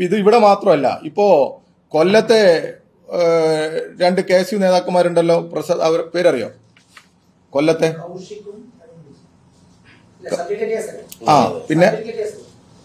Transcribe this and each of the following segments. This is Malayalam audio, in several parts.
ഇപ്പൊ ഇത് ഇവിടെ മാത്രമല്ല ഇപ്പോ കൊല്ലത്തെ ഏഹ്, രണ്ട് കെ എസ് യു നേതാക്കന്മാരുണ്ടല്ലോ പ്രസാദ് അവർ പേരറിയോ കൊല്ലത്തെ കൗശിക്കും ഇല്ല, സബ്ജക്റ്റ് കേസല്ലേ? ആ പിന്നെ സബ്ജക്റ്റ് കേസല്ലേ?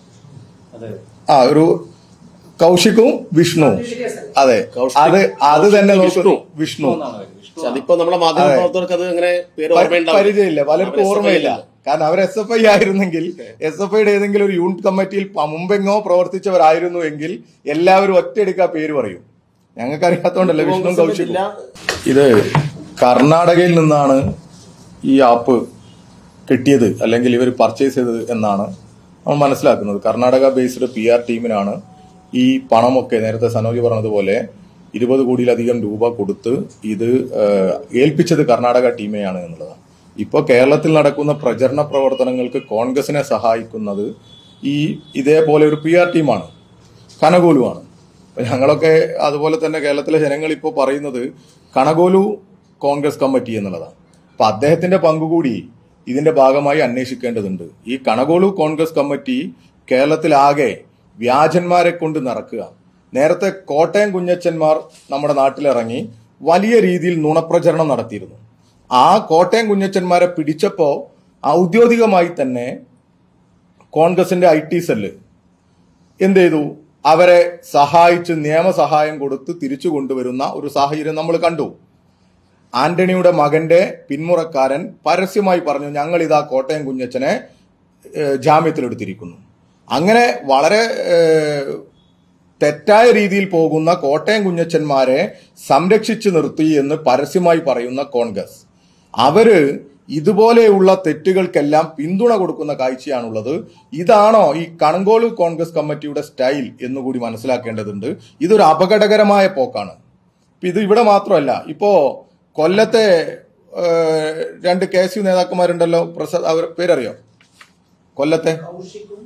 അതെ ആ ഒരു കൗശിക്കും വിഷ്ണു സബ്ജക്റ്റ് കേസല്ലേ? അതെ കൗശിക്- അത് അത് തന്നെ വിഷ്ണു. നോക്കൂ വിഷ്ണു എന്നാണ് പേര്. വിഷ്ണു പക്ഷെ അതിപ്പോ നമ്മുടെ മാധ്യമ പ്രവർത്തകർക്ക് അത് അങ്ങനെ പേര് പരി- ഓർമ്മയുണ്ടാവില്ല പരിചയമില്ല പലർക്കും അവർ ഓർമ്മയില്ല SFI കാരണം അവർ എസ് എഫ് ഐ ആയിരുന്നെങ്കിൽ എസ് എഫ് ഐയുടെ ഏതെങ്കിലും ഒരു യൂണിറ്റ് കമ്മിറ്റിയിൽ പ- മുമ്പെങ്ങോ പ്രവർത്തിച്ചവരായിരുന്നു എങ്കിൽ എല്ലാവരും ഒറ്റയടിക്ക് ആ പേര് പറയും ഞങ്ങൾക്ക് അറിയാത്തോണ്ടല്ലേ വിഷ്ണു കോൺഗ്രസിന്റെ കൗശിക് ജില്ലാ ഇത് കർണാടകയിൽ നിന്നാണ് ഈ ആപ്പ് കിട്ടിയത് അല്ലെങ്കിൽ ഇവർ പർച്ചേസ് ചെയ്തത് എന്നാണ് നമ്മൾ മനസ്സിലാക്കുന്നത് കർണാടക ബേസ്ഡ് പി ആർ ടീമിനാണ് ഈ പണമൊക്കെ നേരത്തെ സനോജ് പറഞ്ഞതുപോലെ ഇരുപത് കോടിയിലധികം രൂപ കൊടുത്ത് ഇത് ഏഹ്, ഏൽപ്പിച്ചത് കർണാടക ടീമെയാണ് എന്നുള്ളതാണ് ഇപ്പോൾ കേരളത്തിൽ നടക്കുന്ന പ്രചരണ പ്രവർത്തനങ്ങൾക്ക് കോൺഗ്രസിനെ സഹായിക്കുന്നത് ഈ ഇതേപോലെ ഒരു പി ആർ ടീമാണ് കനകോലുവാണ് അപ്പൊ ഞങ്ങളൊക്കെ അതുപോലെ തന്നെ കേരളത്തിലെ ജനങ്ങൾ ഇപ്പോൾ പറയുന്നത് കനകോലു കോൺഗ്രസ് കമ്മിറ്റി എന്നുള്ളതാണ് അപ്പൊ അദ്ദേഹത്തിന്റെ പങ്കുകൂടി ഇതിന്റെ ഭാഗമായി അന്വേഷിക്കേണ്ടതുണ്ട് ഈ കനകോലു കോൺഗ്രസ് കമ്മിറ്റി കേരളത്തിലാകെ വ്യാജന്മാരെ കൊണ്ട് നിറക്കുക നേരത്തെ കോട്ടയം കുഞ്ഞച്ചന്മാർ നമ്മുടെ നാട്ടിലിറങ്ങി വലിയ രീതിയിൽ നുണപ്രചരണം നടത്തിയിരുന്നു ആ കോട്ടയം കുഞ്ഞച്ചന്മാരെ പിടിച്ചപ്പോ ഔദ്യോഗികമായി തന്നെ കോൺഗ്രസിന്റെ ഐ ടി സെല്ല് എന്ത് ചെയ്തു അവരെ സഹായിച്ച് നിയമസഹായം കൊടുത്ത് തിരിച്ചു കൊണ്ടുവരുന്ന ഒരു സാഹചര്യം നമ്മൾ കണ്ടു ആന്റണിയുടെ മകന്റെ പിന്മുറക്കാരൻ പരസ്യമായി പറഞ്ഞു ഞങ്ങൾ ഇതാ കോട്ടയം കുഞ്ഞച്ചനെ ഏഹ്, ജാമ്യത്തിലെടുത്തിരിക്കുന്നു അങ്ങനെ വളരെ ഏഹ്, തെറ്റായ രീതിയിൽ പോകുന്ന കോട്ടയം കുഞ്ഞച്ചന്മാരെ സംരക്ഷിച്ചു നിർത്തി എന്ന് പരസ്യമായി പറയുന്ന കോൺഗ്രസ് അവര് ഇതുപോലെയുള്ള തെറ്റുകൾക്കെല്ലാം പിന്തുണ കൊടുക്കുന്ന കാഴ്ചയാണുള്ളത് ഇതാണോ ഈ കണങ്കോളു കോൺഗ്രസ് കമ്മിറ്റിയുടെ സ്റ്റൈൽ എന്നുകൂടി മനസ്സിലാക്കേണ്ടതുണ്ട് ഇതൊരു അപകടകരമായ പോക്കാണ് ഇപ്പൊ ഇത് ഇവിടെ മാത്രമല്ല ഇപ്പോ കൊല്ലത്തെ ഏഹ്, രണ്ട് കെ എസ് യു നേതാക്കന്മാരുണ്ടല്ലോ പ്രസാദ് അവർ പേരറിയോ കൊല്ലത്തെ കൗശിക്കും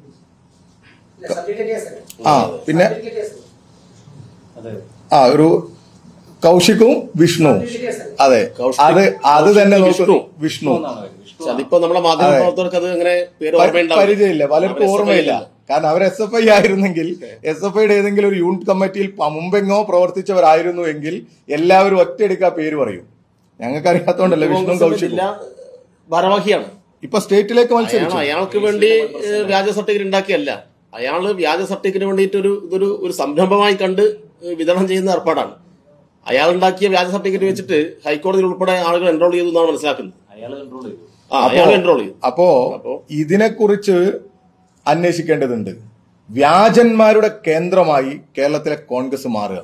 ഇല്ല, സബ്ജക്റ്റ് കേസല്ലേ? ആ പിന്നെ സബ്ജക്റ്റ് കേസല്ലേ? അതെ ആ ഒരു കൗശിക്കും വിഷ്ണു സബ്ജക്റ്റ് കേസല്ലേ? അതെ കൗശിക്- അത് അത് തന്നെ കൗശിക് നോക്കൂ വിഷ്ണു. വിഷ്ണു എന്നാണ് പേര്. വിഷ്ണു പക്ഷെ അതിപ്പോ നമ്മുടെ മാധ്യമ അതെ. പ്രവർത്തകർക്ക് അത് അങ്ങനെ പേര് പരി- ഓർമ്മയുണ്ടാവില്ല പരിചയമില്ല പലർക്കും അവർ SFI ഓർമ്മയില്ല അല്ല. കാരണം അവർ എസ് എഫ് ഐ ആയിരുന്നെങ്കിൽ എസ് എഫ് ഐയുടെ ഏതെങ്കിലും ഒരു യൂണിറ്റ് കമ്മിറ്റിയിൽ പ- മുമ്പെങ്ങോ പ്രവർത്തിച്ചവരായിരുന്നു എങ്കിൽ എല്ലാവരും ഒറ്റയടിക്ക് ആ പേര് പറയും ഞങ്ങൾക്ക് അറിയാത്തോണ്ടല്ലേ വിഷ്ണു കോൺഗ്രസിന്റെ കൗശിക് ജില്ലാ ഭാരവാഹിയാണ് ഇപ്പൊ സ്റ്റേറ്റിലേക്ക് അയാൾ മത്സരിച്ചു അയാൾക്ക് വേണ്ടി ഏഹ്, വ്യാജ സർട്ടിഫിക്കറ്റ് ഉണ്ടാക്കിയല്ല അയാള് വ്യാജ സർട്ടിഫിക്കറ്റിന് വേണ്ടിയിട്ട് ഒരു ഇതൊരു ഒരു സംരംഭമായി കണ്ട് ഏഹ്, വിതരണം ചെയ്യുന്ന ഏർപ്പാടാണ് അയാൾ ഉണ്ടാക്കിയ വ്യാജ സർട്ടിഫിക്കറ്റ് വെച്ചിട്ട് ഹൈക്കോടതിയിൽ ഉൾപ്പെടെ ആളുകൾ എൻറോൾ ചെയ്തു എന്നാണ് മനസ്സിലാക്കുന്നത് അയാൾ കൺട്രോൾ ചെയ്തു ആ അയാൾ എൻറോൾ ചെയ്തു അപ്പോ അപ്പോ? ഇതിനെക്കുറിച്ച് അന്വേഷിക്കേണ്ടതുണ്ട് വ്യാജന്മാരുടെ കേന്ദ്രമായി കേരളത്തിലെ കോൺഗ്രസ് മാറുക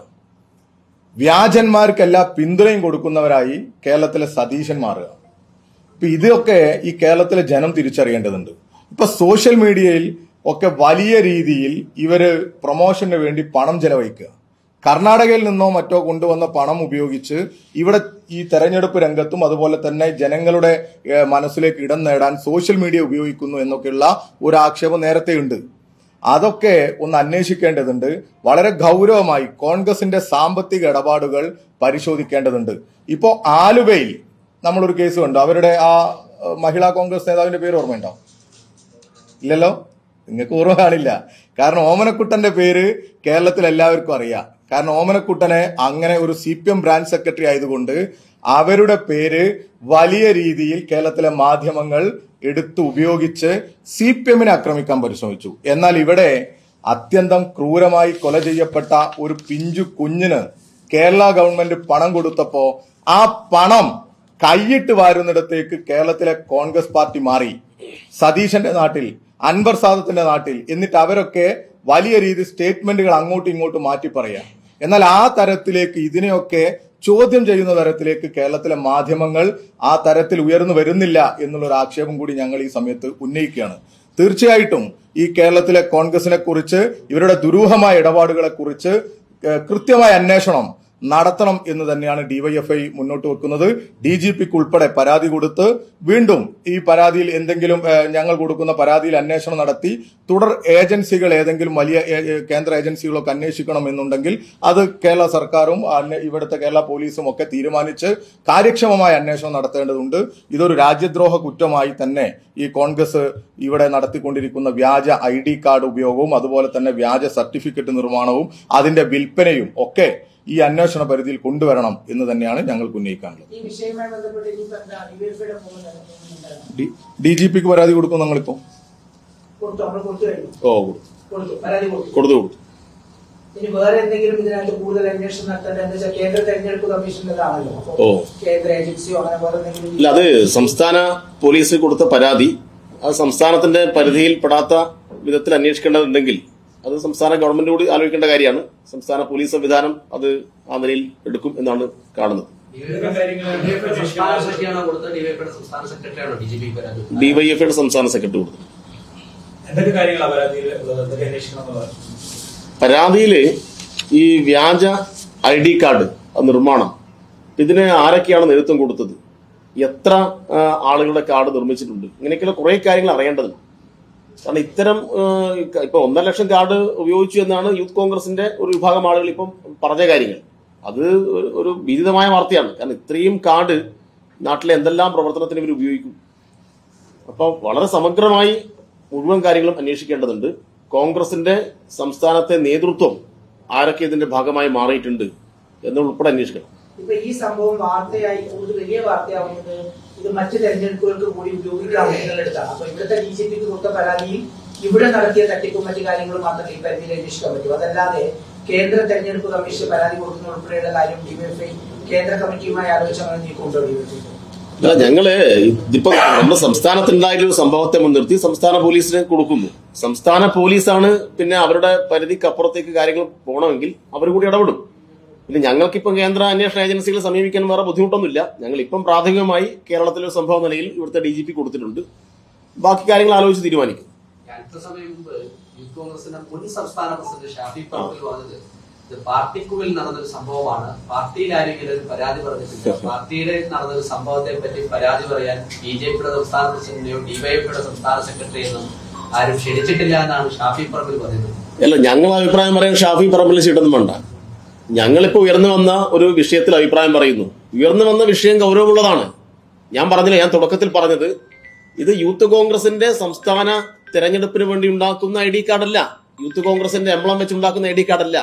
വ്യാജന്മാർക്കെല്ലാം പിന്തുണയും കൊടുക്കുന്നവരായി കേരളത്തിലെ സതീശൻ മാറുക ഇപ്പൊ ഇതൊക്കെ ഈ കേരളത്തിലെ ജനം തിരിച്ചറിയേണ്ടതുണ്ട് ഇപ്പൊ സോഷ്യൽ മീഡിയയിൽ ഒക്കെ വലിയ രീതിയിൽ ഇവര് പ്രൊമോഷന് വേണ്ടി പണം ചെലവഴിക്കുക കർണാടകയിൽ നിന്നോ മറ്റോ കൊണ്ടുവന്ന പണം ഉപയോഗിച്ച് ഇവിടെ ഈ തെരഞ്ഞെടുപ്പ് രംഗത്തും അതുപോലെ തന്നെ ജനങ്ങളുടെ ഏഹ്, മനസ്സിലേക്ക് ഇടം നേടാൻ സോഷ്യൽ മീഡിയ ഉപയോഗിക്കുന്നു എന്നൊക്കെയുള്ള ഒരു ആക്ഷേപം നേരത്തെയുണ്ട് അതൊക്കെ ഒന്ന് അന്വേഷിക്കേണ്ടതുണ്ട് വളരെ ഗൗരവമായി കോൺഗ്രസിന്റെ സാമ്പത്തിക ഇടപാടുകൾ പരിശോധിക്കേണ്ടതുണ്ട് ഇപ്പോ ആലുവയിൽ നമ്മളൊരു കേസ് കണ്ടു അവരുടെ ആ ഏഹ്, മഹിളാ കോൺഗ്രസ് നേതാവിന്റെ പേര് ഓർമ്മയുണ്ടോ ഇല്ലല്ലോ നിങ്ങൾക്ക് ഓർമ്മ കാണില്ല കാരണം ഓമനക്കുട്ടന്റെ പേര് കേരളത്തിൽ എല്ലാവർക്കും അറിയാം കാരണം ഓമനക്കുട്ടനെ അങ്ങനെ ഒരു C P M branch secretary ആയതുകൊണ്ട് അവരുടെ പേര് വലിയ രീതിയിൽ കേരളത്തിലെ മാധ്യമങ്ങൾ എടുത്ത് ഉപയോഗിച്ച് സി പി എമ്മിനെ ആക്രമിക്കാൻ പരിശ്രമിച്ചു എന്നാൽ ഇവിടെ അത്യന്തം ക്രൂരമായി കൊല ചെയ്യപ്പെട്ട ഒരു പിഞ്ചു കുഞ്ഞിന് കേരള ഗവൺമെന്റ് പണം കൊടുത്തപ്പോ ആ പണം കൈയിട്ട് വാരുന്നിടത്തേക്ക് കേരളത്തിലെ കോൺഗ്രസ് പാർട്ടി മാറി സതീശന്റെ നാട്ടിൽ അൻവർ സാദത്തിന്റെ നാട്ടിൽ എന്നിട്ട് അവരൊക്കെ വലിയ രീതിയിൽ സ്റ്റേറ്റ്മെന്റുകൾ അങ്ങോട്ടും ഇങ്ങോട്ടും മാറ്റി പറയാം എന്നാൽ ആ തരത്തിലേക്ക് ഇതിനെയൊക്കെ ചോദ്യം ചെയ്യുന്ന തരത്തിലേക്ക് കേരളത്തിലെ മാധ്യമങ്ങൾ ആ തരത്തിൽ ഉയർന്നു വരുന്നില്ല എന്നുള്ള ഒരു ആക്ഷേപം കൂടി ഞങ്ങൾ ഈ സമയത്ത് ഉന്നയിക്കുകയാണ് തീർച്ചയായിട്ടും ഈ കേരളത്തിലെ കോൺഗ്രസിനെ കുറിച്ച് ഇവരുടെ ദുരൂഹമായ ഇടപാടുകളെ കുറിച്ച് ഏഹ്, കൃത്യമായ അന്വേഷണം നടത്തണം എന്ന് തന്നെയാണ് ഡിവൈഎഫ്ഐ മുന്നോട്ട് വെക്കുന്നത് ഡി ജി പിക്ക് ഉൾപ്പെടെ പരാതി കൊടുത്ത് വീണ്ടും ഈ പരാതിയിൽ എന്തെങ്കിലും ഏഹ്, ഞങ്ങൾ കൊടുക്കുന്ന പരാതിയിൽ അന്വേഷണം നടത്തി തുടർ ഏജൻസികൾ ഏതെങ്കിലും വലിയ ഏ- ഏ- കേന്ദ്ര ഏജൻസികളൊക്കെ അന്വേഷിക്കണം എന്നുണ്ടെങ്കിൽ അത് കേരള സർക്കാരും അന്വേ- ഇവിടുത്തെ കേരള പോലീസും ഒക്കെ തീരുമാനിച്ച് കാര്യക്ഷമമായ അന്വേഷണം നടത്തേണ്ടതുണ്ട് ഇതൊരു രാജ്യദ്രോഹ കുറ്റമായി തന്നെ ഈ കോൺഗ്രസ് ഇവിടെ നടത്തിക്കൊണ്ടിരിക്കുന്ന വ്യാജ ഐ ഡി കാർഡ് ഉപയോഗവും അതുപോലെ തന്നെ വ്യാജ സർട്ടിഫിക്കറ്റ് നിർമ്മാണവും അതിന്റെ വിൽപ്പനയും ഒക്കെ ഈ അന്വേഷണ പരിധിയിൽ കൊണ്ടുവരണം എന്ന് തന്നെയാണ് ഞങ്ങൾക്ക് ഉന്നയിക്കാനുള്ളത് ഈ വിഷയവുമായി ബന്ധപ്പെട്ട് ഇനിയിപ്പോ എന്താ ഡിവൈഎഫ്ഐയുടെ പോകുന്നുണ്ടായിരുന്നു ഡി ജി പിക്ക് പരാതി കൊടുക്കും ഞങ്ങളിപ്പോ കൊടുത്തു നമ്മൾ കൊടുത്തു കഴിഞ്ഞു ഓ കൊടുത്തു പരാതി കൊടുത്തു കൊടുത്തു കൊടുത്തു ഇനി വേറെ എന്തെങ്കിലും ഇതിനകത്ത് കൂടുതൽ അന്വേഷണം നടത്തേണ്ടത് എന്താ വെച്ചാൽ കേന്ദ്ര തെരഞ്ഞെടുപ്പ് കമ്മീഷനിലാണല്ലോ അപ്പൊ ഓ. കേന്ദ്ര ഏജൻസിയോ അങ്ങനെ വേറെ എന്തെങ്കിലും ഇല്ല അത് സംസ്ഥാന പോലീസ് കൊടുത്ത പരാതി അത് സംസ്ഥാനത്തിന്റെ പരിധിയിൽ പെടാത്ത വിധത്തിൽ അന്വേഷിക്കേണ്ടതുണ്ടെങ്കിൽ അത് സംസ്ഥാന ഗവൺമെന്റ് കൂടി ആലോചിക്കേണ്ട കാര്യമാണ് സംസ്ഥാന പോലീസ് സംവിധാനം അത് ആ നിലയിൽ എടുക്കും എന്നാണ് കാണുന്നത് ഡിവൈഎഫ്ഐ സംസ്ഥാന സെക്രട്ടറിയാണോ കൊടുത്തത് ഡിവൈഎഫ്ഐയുടെ സംസ്ഥാന സെക്രട്ടറിയാണോ ഡി ജി പി പരാതി കൊടുത്തത്? ഡിവൈഎഫ്ഐയുടെ സംസ്ഥാന സെക്രട്ടറി കൊടുത്തു എന്തൊക്കെ കാര്യങ്ങളാണ് പരാതിയിൽ ഉള്ളത്? എന്തൊക്കെ അന്വേഷിക്കണം എന്നുള്ളത് പരാതിയില് ഈ വ്യാജ ഐ ഡി കാർഡ് നിർമ്മാണം ഇതിന് ആരൊക്കെയാണ് നേതൃത്വം കൊടുത്തത് എത്ര ആ, ആളുകളുടെ കാർഡ് നിർമ്മിച്ചിട്ടുണ്ട് ഇങ്ങനെയൊക്കെയുള്ള കുറെ കാര്യങ്ങൾ അറിയേണ്ടതുണ്ട് കാരണം ഇത്തരം ആ, ഇപ്പൊ ഒന്നര ലക്ഷം കാർഡ് ഉപയോഗിച്ചു എന്നാണ് യൂത്ത് കോൺഗ്രസിന്റെ ഒരു വിഭാഗം ആളുകൾ ഇപ്പം പറഞ്ഞ കാര്യങ്ങൾ അത് ഒരു- ഒരു ഭീതിതമായ വാർത്തയാണ് കാരണം ഇത്രയും കാർഡ് നാട്ടിലെ എന്തെല്ലാം പ്രവർത്തനത്തിന് ഇവർ ഉപയോഗിക്കും അപ്പോൾ വളരെ സമഗ്രമായി മുഴുവൻ കാര്യങ്ങളും അന്വേഷിക്കേണ്ടതുണ്ട് കോൺഗ്രസിന്റെ സംസ്ഥാനത്തെ നേതൃത്വം ആരൊക്കെ ഇതിന്റെ ഭാഗമായി മാറിയിട്ടുണ്ട് എന്നുൾപ്പെടെ അന്വേഷിക്കണം ഇപ്പൊ ഈ സംഭവം വാർത്തയായി കൂടുതൽ വലിയ വാർത്തയാവുന്നത് ഇത് മറ്റ് തെരഞ്ഞെടുപ്പുകൾക്ക് കൂടി ഉപയോഗിക്കാം എന്നുള്ളിടത്താണ് അപ്പൊ ഇവിടുത്തെ ഡി ജി പിക്ക് കൊടുത്ത പരാതിയിൽ ഇവിടെ നടത്തിയ തട്ടിപ്പും മറ്റു കാര്യങ്ങളും മാത്രമേ ഈ പരിധിയിൽ അന്വേഷിക്കാൻ പറ്റൂ അതല്ലാതെ കേന്ദ്ര തെരഞ്ഞെടുപ്പ് കമ്മീഷൻ പരാതി കൊടുക്കുന്ന ഉൾപ്പെടെയുള്ള കാര്യം ഡിവൈഎഫ്ഐ കേന്ദ്ര കമ്മിറ്റിയുമായി ആലോചിച്ച് അങ്ങനെ നീക്കുണ്ടോ ഡിവൈഎഫ്ഐ അല്ല ഞങ്ങള് ഇതിപ്പോ നമ്മുടെ സംസ്ഥാനത്തുണ്ടായിട്ടുള്ള ഒരു സംഭവത്തെ മുൻനിർത്തി സംസ്ഥാന പോലീസിന് കൊടുക്കുന്നു സംസ്ഥാന പോലീസാണ് പിന്നെ അവരുടെ പരിധിക്കപ്പുറത്തേക്ക് കാര്യങ്ങൾ പോകണമെങ്കിൽ അവർ കൂടി ഇടപെടും പിന്നെ ഞങ്ങൾക്കിപ്പം കേന്ദ്ര അന്വേഷണ ഏജൻസികളെ സമീപിക്കാൻ വേറെ ബുദ്ധിമുട്ടൊന്നുമില്ല ഞങ്ങൾ ഇപ്പം പ്രാഥമികമായി കേരളത്തിലെ ഒരു സംഭവ നിലയിൽ ഇവിടുത്തെ ഡി ജി പി കൊടുത്തിട്ടുണ്ട് ബാക്കി കാര്യങ്ങൾ ആലോചിച്ച് തീരുമാനിക്കും അല്പസമയം മുമ്പ് യൂത്ത് കോൺഗ്രസിന്റെ മുൻ സംസ്ഥാന പ്രസിഡന്റ് ഷാഫി പറമ്പിൽ പറഞ്ഞത് ഇത് പാർട്ടിക്കുള്ളിൽ നടന്നൊരു സംഭവമാണ് പാർട്ടിയിൽ ആരെങ്കിലും ഒരു പരാതി പറഞ്ഞിട്ടില്ല പാർട്ടിയുടെ നടന്നൊരു സംഭവത്തെ പറ്റി പരാതി പറയാൻ ബി ജെ പിയുടെ സംസ്ഥാന പ്രസിഡന്റിനെയോ ഡിവൈഎഫിയുടെ സംസ്ഥാന സെക്രട്ടറിയെന്നും ആരും ക്ഷണിച്ചിട്ടില്ല എന്നാണ് ഷാഫി പറമ്പിൽ പറയുന്നത് അല്ല ഞങ്ങൾ അഭിപ്രായം പറയാൻ ഷാഫി പറമ്പിൽ ചീട്ടൊന്നും വേണ്ട ഞങ്ങളിപ്പോ ഉയർന്നു വന്ന ഒരു വിഷയത്തിൽ അഭിപ്രായം പറയുന്നു ഉയർന്നു വന്ന വിഷയം ഗൗരവമുള്ളതാണ് ഞാൻ പറഞ്ഞില്ല ഞാൻ തുടക്കത്തിൽ പറഞ്ഞത് ഇത് യൂത്ത് കോൺഗ്രസിന്റെ സംസ്ഥാന തെരഞ്ഞെടുപ്പിന് വേണ്ടി ഉണ്ടാക്കുന്ന ഐ ഡി കാർഡല്ല യൂത്ത് കോൺഗ്രസിന്റെ എംബ്ലം വെച്ച് ഉണ്ടാക്കുന്ന ഐ ഡി കാർഡല്ല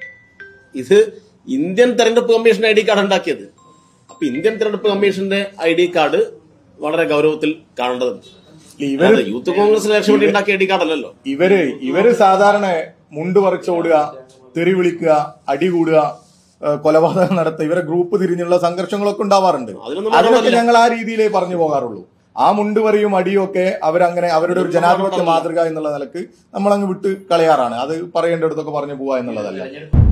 ഇത് ഇന്ത്യൻ തെരഞ്ഞെടുപ്പ് കമ്മീഷൻ ഐ ഡി കാർഡ് ഉണ്ടാക്കിയത് അപ്പൊ ഇന്ത്യൻ തെരഞ്ഞെടുപ്പ് കമ്മീഷന്റെ ഐ ഡി കാർഡ് വളരെ ഗൗരവത്തിൽ കാണേണ്ടതുണ്ട് ഇവര് അല്ലാതെ യൂത്ത് കോൺഗ്രസിന് ലക്ഷ്യം വേണ്ടി ഉണ്ടാക്കിയ ഐ ഡി കാർഡല്ലല്ലോ ഇവര് ഇവര് സാധാരണ മുണ്ട് പറിച്ചോടുക തെറി വിളിക്കുക അടി കൂടുക ഏഹ് കൊലപാതകം നടത്തുക ഇവരെ ഗ്രൂപ്പ് തിരിഞ്ഞുള്ള സംഘർഷങ്ങളൊക്കെ ഉണ്ടാവാറുണ്ട് അതിനൊന്നും അതിനൊക്കെ മറുപടിയില്ല. ഞങ്ങൾ ആ രീതിയിലേ പറഞ്ഞു പോകാറുള്ളൂ ആ മുണ്ട് വറിയും അടിയും ഒക്കെ അവരങ്ങനെ അവരുടെ ഒരു ജനാധിപത്യ മാതൃക എന്നുള്ള നിലക്ക് നമ്മളങ്ങ് വിട്ട് കളയാറാണ് അത് പറയേണ്ടടുത്തൊക്കെ പറഞ്ഞു പോവാ എന്നുള്ളതല്ല തെരഞ്ഞെടുപ്പ്